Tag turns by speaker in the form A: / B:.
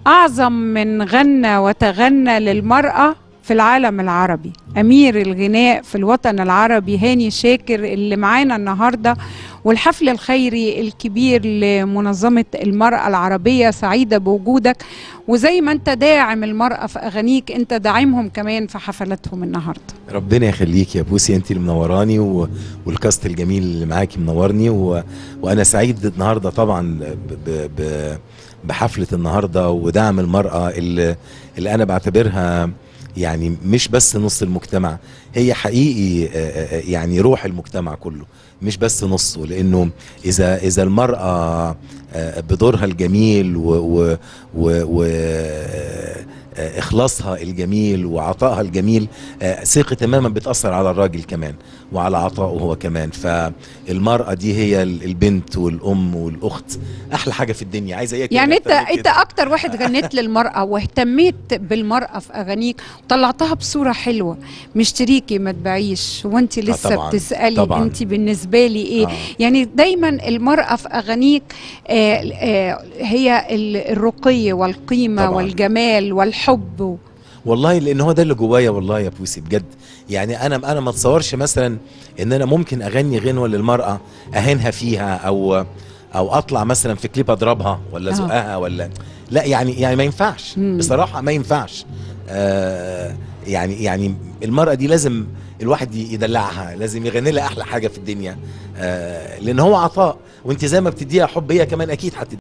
A: أعظم من غنى وتغنى للمرأة في العالم العربي أمير الغناء في الوطن العربي هاني شاكر اللي معانا النهاردة والحفل الخيري الكبير لمنظمة المرأة العربية سعيدة بوجودك وزي ما انت داعم المرأة في أغانيك انت داعمهم كمان في حفلاتهم النهاردة
B: ربنا يخليك يا بوسي انت اللي منوراني و... والكاست الجميل اللي معاكي منورني و... وانا سعيد النهارده طبعا ب... ب... ب... بحفله النهارده ودعم المراه اللي, اللي انا بعتبرها يعني مش بس نص المجتمع هي حقيقي يعني روح المجتمع كله مش بس نصه لانه اذا اذا المراه بدورها الجميل و, و, و, و اخلاصها الجميل وعطائها الجميل ثقة تماما بتاثر على الراجل كمان وعلى عطائه هو كمان فالمراه دي هي البنت والام والاخت احلى حاجه في الدنيا عايزه ايه
A: يعني انت انت اكتر واحد غنيت للمراه واهتميت بالمراه في اغانيك وطلعتها بصوره حلوه مش تريكي ما تبيعيش وانت لسه
B: طبعاً
A: بتسالي
B: طبعاً
A: انت بالنسبه لي ايه
B: آه.
A: يعني دايما المراه في اغانيك آه آه هي الرقي والقيمه
B: طبعاً.
A: والجمال والحب و...
B: والله لان هو ده اللي جوايا والله يا بوسي بجد يعني انا انا ما اتصورش مثلا ان انا ممكن اغني غنوه للمراه اهينها فيها او او اطلع مثلا في كليب اضربها ولا
A: آه.
B: زقها ولا لا يعني يعني ما ينفعش
A: مم.
B: بصراحه ما ينفعش آه يعني يعني المراه دي لازم الواحد يدلعها لازم يغني لها احلى حاجه في الدنيا آه لان هو عطاء وانت زي ما بتديها حب هي كمان اكيد هتديها